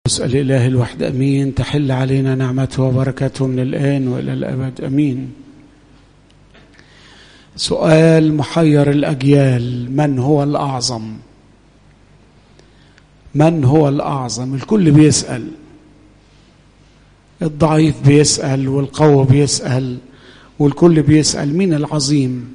نسأل الإله الوحد أمين تحل علينا نعمته وبركته من الآن وإلى الأبد أمين سؤال محير الأجيال من هو الأعظم من هو الأعظم الكل بيسأل الضعيف بيسأل والقوي بيسأل والكل بيسأل مين العظيم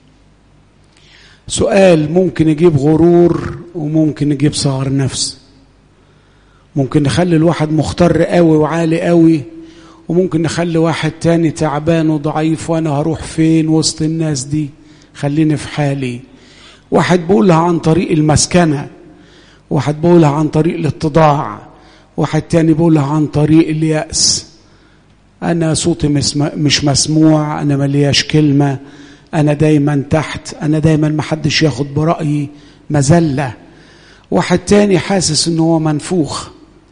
سؤال ممكن يجيب غرور وممكن يجيب صغر نفس ممكن نخلي الواحد مختار قوي وعالي قوي وممكن نخلي واحد تاني تعبان وضعيف وانا هروح فين وسط الناس دي خليني في حالي واحد بقولها عن طريق المسكنة واحد بقولها عن طريق الاتضاع واحد تاني بقولها عن طريق اليأس أنا صوتي مش مسموع أنا ملياش كلمة أنا دايما تحت أنا دايما محدش ياخد برأيي مذلة واحد تاني حاسس إن هو منفوخ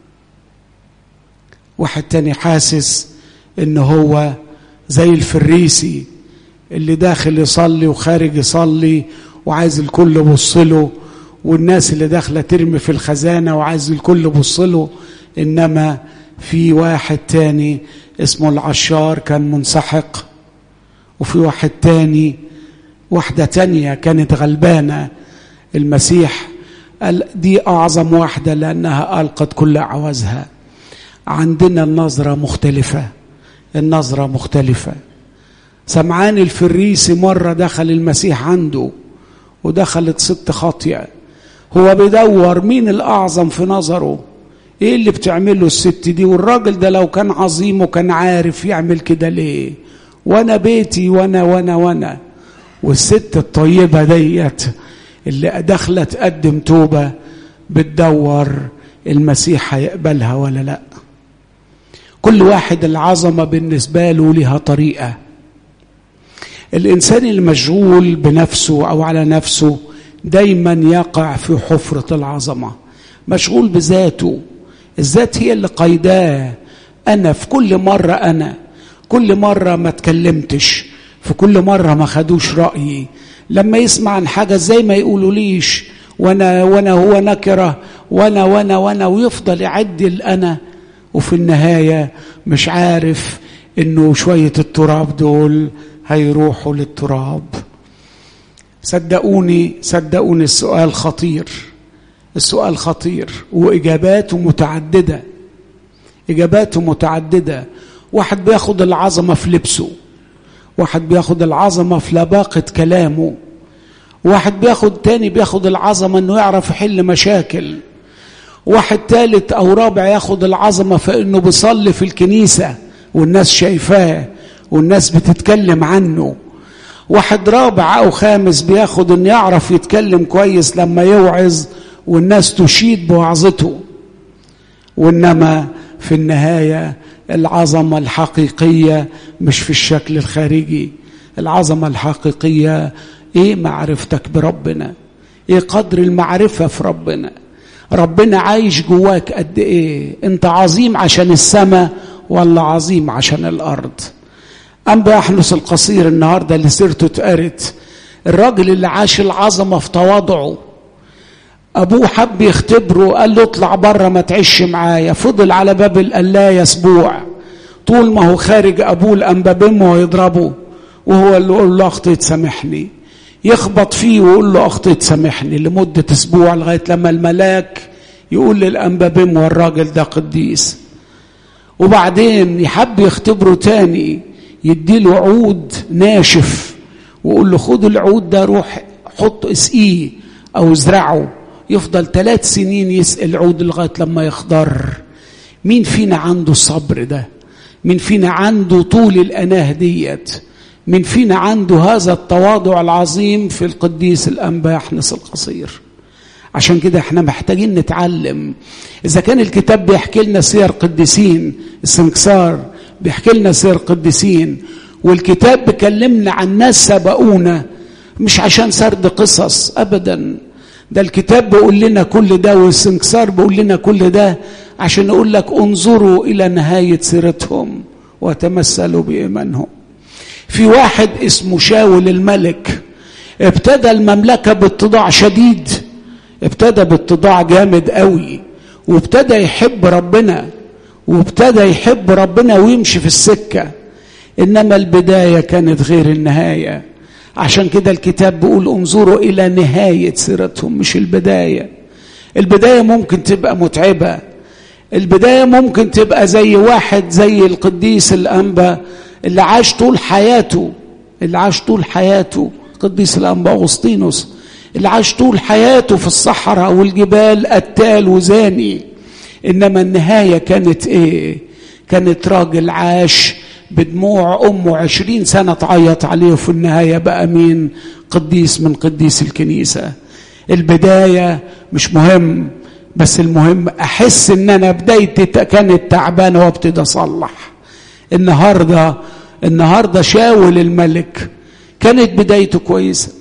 واحد تاني حاسس إن هو زي الفريسي اللي داخل يصلي وخارج يصلي وعايز الكل يبصله والناس اللي داخلة ترمي في الخزانة وعايز الكل يبصله إنما في واحد تاني اسمه العشار كان منسحق وفي واحد تاني واحدة تانية كانت غلبانة المسيح قال دي أعظم واحدة لأنها ألقت كل عوزها عندنا النظرة مختلفة النظرة مختلفة سمعان الفريسي مرة دخل المسيح عنده ودخلت ست خاطية هو بيدور مين الأعظم في نظره ايه اللي بتعمله الست دي والراجل ده لو كان عظيم وكان عارف يعمل كده ليه وانا بيتي وانا وانا وانا والست الطيبة ديت اللي داخلة تقدم توبة بتدور المسيح هيقبلها ولا لا كل واحد العظمة بالنسبة له لها طريقة الإنسان المشغول بنفسه أو على نفسه دايما يقع في حفرة العظمة مشغول بذاته الذات هي اللي قيداه أنا في كل مرة أنا كل مرة ما اتكلمتش في كل مرة ما خدوش رأيي لما يسمع عن حاجة زي ما يقولوا ليش وانا وانا هو نكرة وانا وانا وانا ويفضل يعدل انا وفي النهاية مش عارف انه شوية التراب دول هيروحوا للتراب صدقوني صدقوني السؤال خطير السؤال خطير واجاباته متعدده اجاباته متعدده واحد بياخد العظمه في لبسه واحد بياخد العظمه في لباقه كلامه واحد بياخد تاني بياخد العظمه انه يعرف يحل مشاكل واحد تالت او رابع ياخد العظمه في انه بيصلي في الكنيسه والناس شايفاه والناس بتتكلم عنه واحد رابع او خامس بياخد انه يعرف يتكلم كويس لما يوعظ والناس تشيد بوعظته وانما في النهايه العظمه الحقيقيه مش في الشكل الخارجي العظمه الحقيقيه ايه معرفتك بربنا ايه قدر المعرفه في ربنا ربنا عايش جواك قد ايه انت عظيم عشان السماء ولا عظيم عشان الارض انبا يحنس القصير النهارده اللي سيرته اتقرت الراجل اللي عاش العظمه في تواضعه ابوه حب يختبره قال له اطلع بره ما تعيش معايا فضل على باب القلايه اسبوع طول ما هو خارج ابوه الانبابيم ويضربه وهو اللي يقول له اختي تسامحني يخبط فيه ويقول له اختي تسامحني لمده اسبوع لغايه لما الملاك يقول للانبابيم والراجل ده قديس وبعدين يحب يختبره تاني يديله عود ناشف ويقول له خد العود ده روح حط اسقيه او ازرعه يفضل ثلاث سنين يسقي العود لغايه لما يخضر مين فينا عنده الصبر ده مين فينا عنده طول الاناه ديت مين فينا عنده هذا التواضع العظيم في القديس الانبا يحنس القصير عشان كده احنا محتاجين نتعلم اذا كان الكتاب بيحكي لنا سير قديسين السنكسار بيحكي لنا سير قديسين والكتاب بيكلمنا عن ناس سبقونا مش عشان سرد قصص ابدا ده الكتاب بيقول لنا كل ده والسنكسار بيقول لنا كل ده عشان يقول لك انظروا الى نهايه سيرتهم وتمثلوا بايمانهم في واحد اسمه شاول الملك ابتدى المملكه باتضاع شديد ابتدى باتضاع جامد قوي وابتدى يحب ربنا وابتدى يحب ربنا ويمشي في السكة إنما البداية كانت غير النهاية عشان كده الكتاب بيقول انظروا إلى نهاية سيرتهم مش البداية البداية ممكن تبقى متعبة البداية ممكن تبقى زي واحد زي القديس الأنبا اللي عاش طول حياته اللي عاش طول حياته القديس الأنبا أغسطينوس اللي عاش طول حياته في الصحراء والجبال قتال وزاني إنما النهاية كانت إيه كانت راجل عاش بدموع أمه عشرين سنة تعيط عليه وفي النهاية بقى مين قديس من قديس الكنيسة البداية مش مهم بس المهم أحس إن أنا بدايتي كانت تعبانة وابتدي أصلح النهاردة النهاردة شاول الملك كانت بدايته كويسة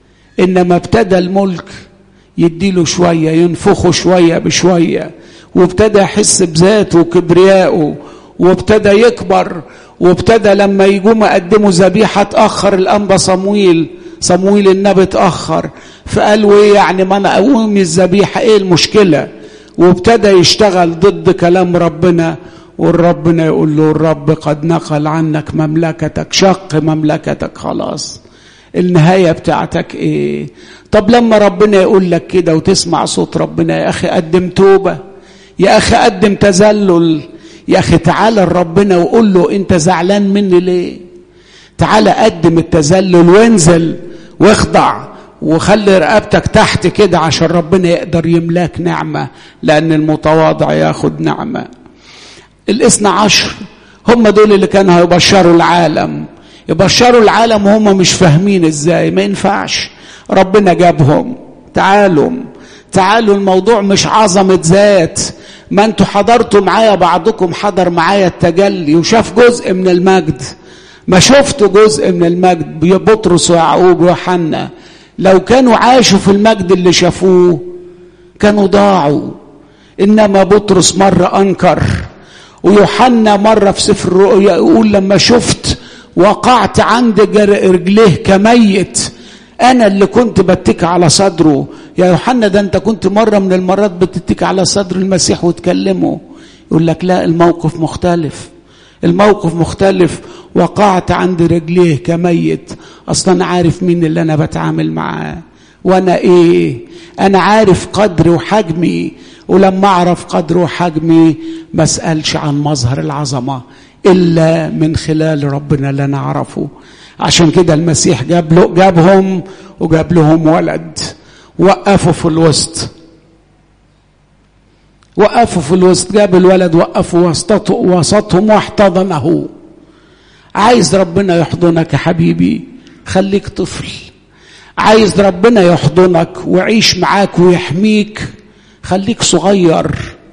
إنما ابتدى الملك يديله شوية ينفخه شوية بشوية وابتدى يحس بذاته وكبريائه وابتدى يكبر وابتدى لما يجوا يقدموا ذبيحه اتاخر الانبا صمويل صمويل النبي اتاخر فقالوا ايه يعني ما انا اقوم الذبيحه ايه المشكله وابتدى يشتغل ضد كلام ربنا والربنا يقول له الرب قد نقل عنك مملكتك شق مملكتك خلاص النهايه بتاعتك ايه طب لما ربنا يقول لك كده وتسمع صوت ربنا يا اخي قدم توبه يا اخي قدم تذلل يا اخي تعالى لربنا وقول له انت زعلان مني ليه تعالى قدم التذلل وانزل واخضع وخلي رقبتك تحت كده عشان ربنا يقدر يملاك نعمه لان المتواضع ياخد نعمه الاثنى عشر هم دول اللي كانوا هيبشروا العالم يبشروا العالم وهم مش فاهمين ازاي ما ينفعش ربنا جابهم تعالوا تعالوا الموضوع مش عظمه ذات ما انتوا حضرتوا معايا بعضكم حضر معايا التجلي وشاف جزء من المجد ما شفتوا جزء من المجد بطرس ويعقوب ويوحنا لو كانوا عاشوا في المجد اللي شافوه كانوا ضاعوا انما بطرس مره انكر ويوحنا مره في سفر الرؤيا يقول لما شفت وقعت عند رجليه كميت انا اللي كنت بتك على صدره يا يوحنا ده انت كنت مره من المرات بتتك على صدر المسيح وتكلمه يقول لك لا الموقف مختلف الموقف مختلف وقعت عند رجليه كميت اصلا انا عارف مين اللي انا بتعامل معاه وانا ايه انا عارف قدري وحجمي ولما اعرف قدري وحجمي ما اسالش عن مظهر العظمه الا من خلال ربنا اللي انا اعرفه عشان كده المسيح جاب له جابهم وجاب لهم ولد وقفوا في الوسط وقفوا في الوسط جاب الولد وقفوا وسطته وسطهم واحتضنه عايز ربنا يحضنك يا حبيبي خليك طفل عايز ربنا يحضنك ويعيش معاك ويحميك خليك صغير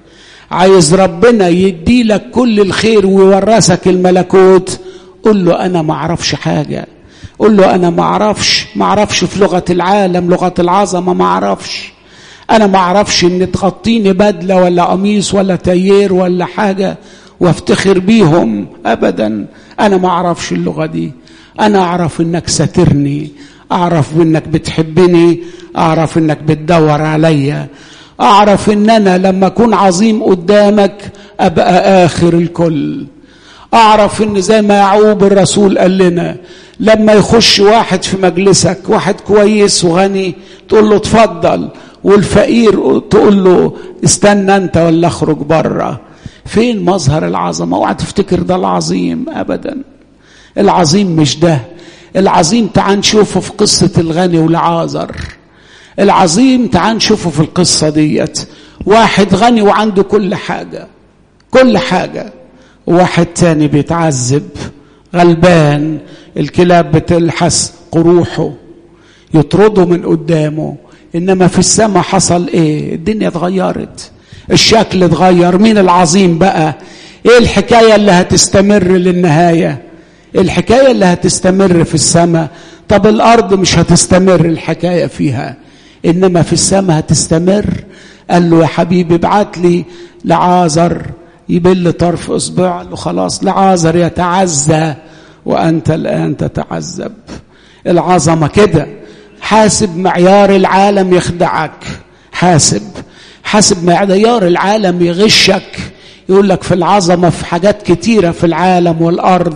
عايز ربنا يديلك كل الخير ويورثك الملكوت قل له انا ما اعرفش حاجه قل له انا ما اعرفش ما اعرفش في لغه العالم لغه العظمه ما اعرفش انا ما اعرفش ان تغطيني بدله ولا قميص ولا تيير ولا حاجه وافتخر بيهم ابدا انا ما اعرفش اللغه دي انا اعرف انك ساترني اعرف انك بتحبني اعرف انك بتدور عليا اعرف ان انا لما اكون عظيم قدامك ابقى اخر الكل اعرف ان زي ما يعقوب الرسول قال لنا لما يخش واحد في مجلسك واحد كويس وغني تقول له اتفضل والفقير تقول له استنى انت ولا اخرج بره فين مظهر العظمه اوعى تفتكر ده العظيم ابدا العظيم مش ده العظيم تعال نشوفه في قصه الغني والعازر العظيم تعال نشوفه في القصه ديت واحد غني وعنده كل حاجه كل حاجه وواحد تاني بيتعذب غلبان الكلاب بتلحس قروحه يطرده من قدامه انما في السماء حصل ايه الدنيا اتغيرت الشكل اتغير مين العظيم بقى ايه الحكايه اللي هتستمر للنهايه الحكايه اللي هتستمر في السماء طب الارض مش هتستمر الحكايه فيها انما في السماء هتستمر قال له يا حبيبي ابعت لي لعازر يبل طرف اصبع له خلاص لعازر يتعزى وانت الان تتعذب العظمه كده حاسب معيار العالم يخدعك حاسب حاسب معيار العالم يغشك يقول لك في العظمه في حاجات كتيره في العالم والارض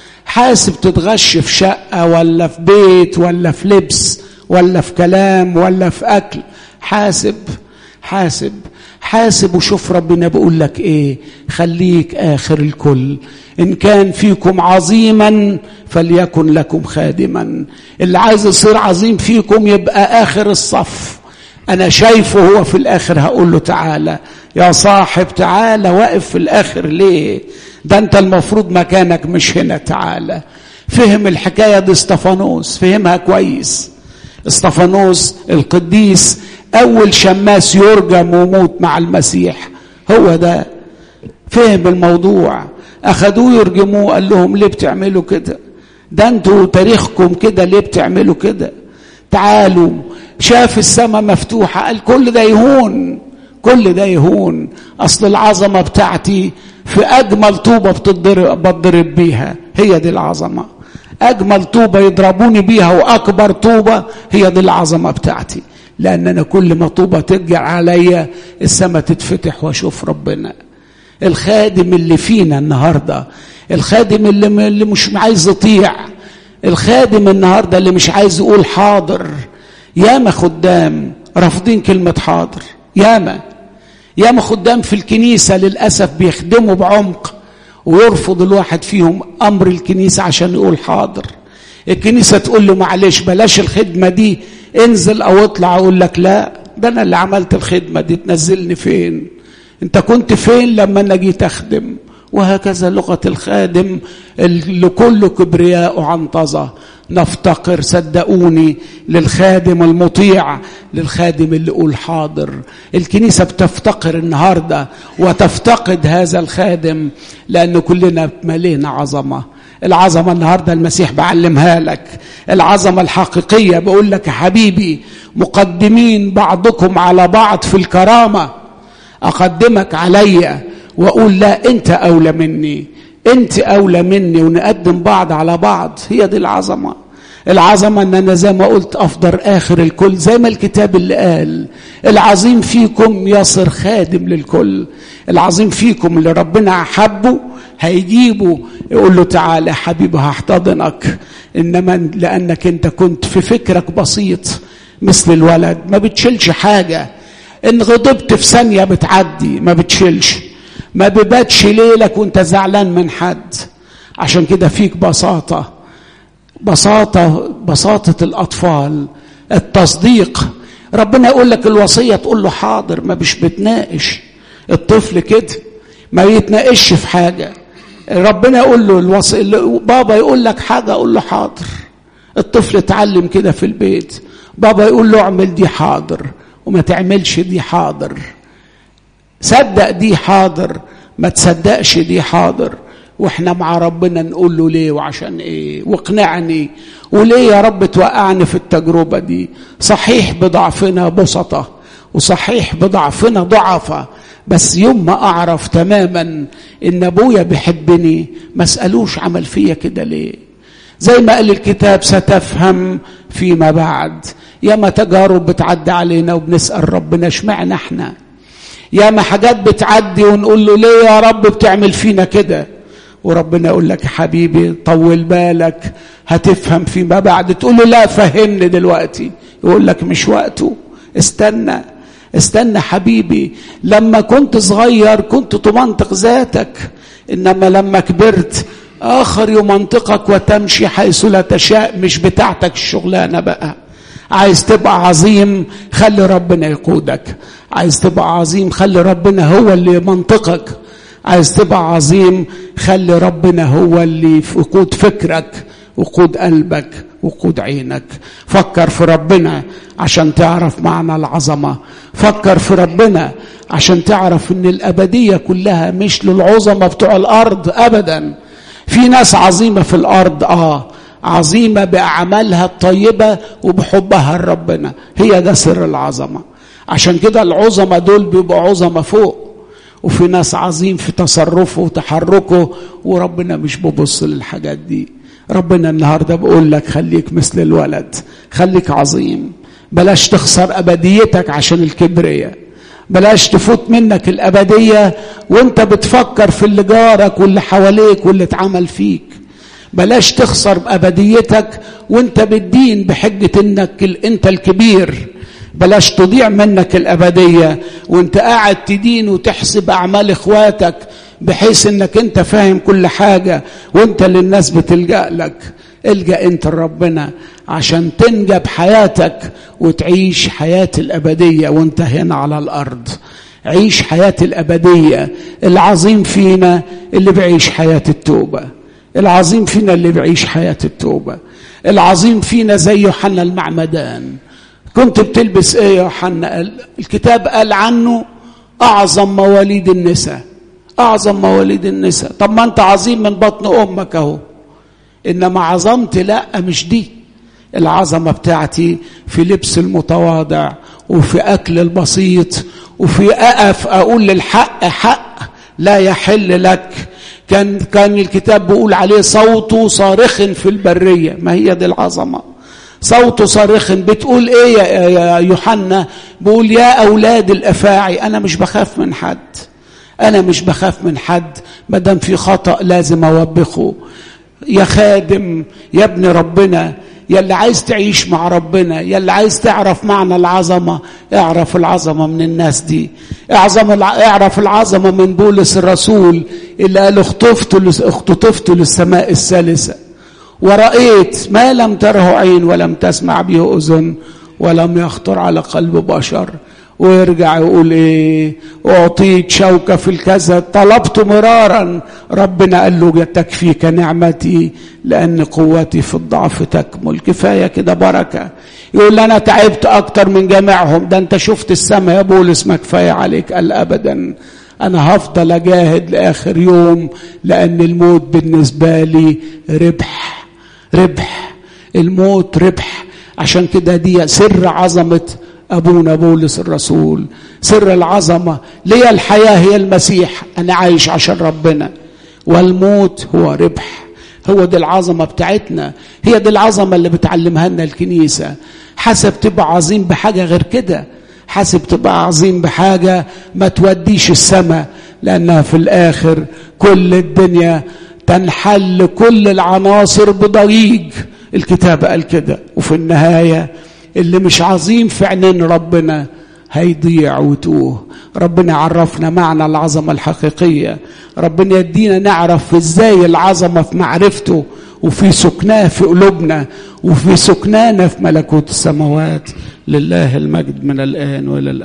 حاسب تتغش في شقه ولا في بيت ولا في لبس ولا في كلام ولا في اكل حاسب حاسب حاسب وشوف ربنا بيقول لك ايه خليك اخر الكل ان كان فيكم عظيما فليكن لكم خادما اللي عايز يصير عظيم فيكم يبقى اخر الصف انا شايفه هو في الاخر هقول له تعالى يا صاحب تعالى واقف في الاخر ليه ده انت المفروض مكانك مش هنا تعالى فهم الحكايه دي استفانوس فهمها كويس استفانوس القديس اول شماس يرجم وموت مع المسيح هو ده فهم الموضوع اخذوه يرجموه قال لهم ليه بتعملوا كده ده انتوا تاريخكم كده ليه بتعملوا كده تعالوا شاف السماء مفتوحه قال كل ده يهون كل ده يهون اصل العظمه بتاعتي في اجمل طوبه بتضرب بتضرب بيها هي دي العظمه اجمل طوبه يضربوني بيها واكبر طوبه هي دي العظمه بتاعتي لان انا كل ما طوبه ترجع عليا السماء تتفتح واشوف ربنا الخادم اللي فينا النهارده الخادم اللي, اللي مش عايز يطيع الخادم النهارده اللي مش عايز يقول حاضر ياما خدام رافضين كلمه حاضر ياما ياما خدام في الكنيسه للاسف بيخدموا بعمق ويرفض الواحد فيهم امر الكنيسه عشان يقول حاضر الكنيسه تقول له معلش بلاش الخدمه دي انزل او اطلع اقول لك لا ده انا اللي عملت الخدمه دي تنزلني فين انت كنت فين لما انا جيت اخدم وهكذا لغه الخادم اللي كله كبرياء عنطزه نفتقر صدقوني للخادم المطيع للخادم اللي يقول حاضر الكنيسه بتفتقر النهارده وتفتقد هذا الخادم لان كلنا ملينا عظمه العظمه النهارده المسيح بعلمها لك العظمه الحقيقيه بقول لك يا حبيبي مقدمين بعضكم على بعض في الكرامه اقدمك عليا واقول لا انت اولى مني انت اولى مني ونقدم بعض على بعض هي دي العظمه العظمه ان انا زي ما قلت افضل اخر الكل زي ما الكتاب اللي قال العظيم فيكم يصر خادم للكل العظيم فيكم اللي ربنا حبه هيجيبه يقول له تعالى يا حبيبي هحتضنك انما لانك انت كنت في فكرك بسيط مثل الولد ما بتشيلش حاجه ان غضبت في ثانيه بتعدي ما بتشيلش ما بباتش ليلك وانت زعلان من حد عشان كده فيك بساطة بساطة بساطة الأطفال التصديق ربنا يقول لك الوصية تقول له حاضر ما مش بتناقش الطفل كده ما يتناقش في حاجة ربنا يقول له الوصي بابا يقول لك حاجة أقول له حاضر الطفل اتعلم كده في البيت بابا يقول له اعمل دي حاضر وما تعملش دي حاضر صدق دي حاضر ما تصدقش دي حاضر واحنا مع ربنا نقول له ليه وعشان ايه واقنعني وليه يا رب توقعني في التجربة دي صحيح بضعفنا بسطة وصحيح بضعفنا ضعفة بس يوم ما اعرف تماما ان ابويا بيحبني ما اسالوش عمل فيا كده ليه زي ما قال الكتاب ستفهم فيما بعد ياما تجارب بتعدي علينا وبنسال ربنا اشمعنى احنا ياما حاجات بتعدي ونقول له ليه يا رب بتعمل فينا كده وربنا يقول لك يا حبيبي طول بالك هتفهم فيما بعد تقول له لا فهمني دلوقتي يقول لك مش وقته استنى استنى حبيبي لما كنت صغير كنت تمنطق ذاتك انما لما كبرت اخر يمنطقك وتمشي حيث لا تشاء مش بتاعتك الشغلانه بقى عايز تبقى عظيم خلي ربنا يقودك عايز تبقى عظيم خلي ربنا هو اللي يمنطقك عايز تبقى عظيم خلي ربنا هو اللي يقود فكرك وقود قلبك وقود عينك فكر في ربنا عشان تعرف معنى العظمة فكر في ربنا عشان تعرف ان الأبدية كلها مش للعظمة بتوع الأرض أبدا في ناس عظيمة في الأرض آه عظيمة بأعمالها الطيبة وبحبها لربنا هي ده سر العظمة عشان كده العظمة دول بيبقوا عظمة فوق وفي ناس عظيم في تصرفه وتحركه وربنا مش بيبص للحاجات دي ربنا النهارده بقول لك خليك مثل الولد خليك عظيم بلاش تخسر ابديتك عشان الكبرياء بلاش تفوت منك الأبدية وانت بتفكر في اللي جارك واللي حواليك واللي اتعمل فيك بلاش تخسر أبديتك وانت بالدين بحجة انك انت الكبير بلاش تضيع منك الأبدية وانت قاعد تدين وتحسب أعمال إخواتك بحيث انك انت فاهم كل حاجة وانت اللي الناس بتلجأ لك الجأ انت لربنا عشان تنجى بحياتك وتعيش حياة الأبدية وانت هنا على الأرض عيش حياة الأبدية العظيم فينا اللي بيعيش حياة التوبة العظيم فينا اللي بيعيش حياة التوبة العظيم فينا زي يوحنا المعمدان كنت بتلبس ايه يا يوحنا الكتاب قال عنه اعظم مواليد النساء اعظم مواليد النساء طب ما انت عظيم من بطن امك اهو انما عظمتي لا مش دي العظمه بتاعتي في لبس المتواضع وفي اكل البسيط وفي اقف اقول للحق حق لا يحل لك كان كان الكتاب بيقول عليه صوته صارخ في البريه ما هي دي العظمه صوته صارخ بتقول ايه يا يوحنا بقول يا اولاد الافاعي انا مش بخاف من حد انا مش بخاف من حد ما دام في خطا لازم اوبخه يا خادم يا ابن ربنا يا اللي عايز تعيش مع ربنا يا اللي عايز تعرف معنى العظمه اعرف العظمه من الناس دي اعظم اعرف العظمه من بولس الرسول اللي قال اختطفت اختطفت للسماء الثالثه ورأيت ما لم تره عين ولم تسمع به أذن ولم يخطر على قلب بشر ويرجع يقول ايه اعطيت شوكه في الكذا طلبت مرارا ربنا قال له تكفيك نعمتي لان قوتي في الضعف تكمل كفايه كده بركه يقول لي انا تعبت اكتر من جميعهم ده انت شفت السماء يا بولس ما كفايه عليك قال ابدا انا هفضل اجاهد لاخر يوم لان الموت بالنسبه لي ربح ربح الموت ربح عشان كده دي سر عظمه ابونا بولس الرسول سر العظمه ليا الحياه هي المسيح انا عايش عشان ربنا والموت هو ربح هو دي العظمه بتاعتنا هي دي العظمه اللي بتعلمها لنا الكنيسه حسب تبقى عظيم بحاجه غير كده حسب تبقى عظيم بحاجه ما توديش السماء لانها في الاخر كل الدنيا تنحل كل العناصر بضجيج الكتاب قال كده وفي النهايه اللي مش عظيم في عينين ربنا هيضيع وتوه ربنا عرفنا معنى العظمه الحقيقيه ربنا يدينا نعرف ازاي العظمه في معرفته وفي سكناه في قلوبنا وفي سكنانا في ملكوت السماوات لله المجد من الان والى الابد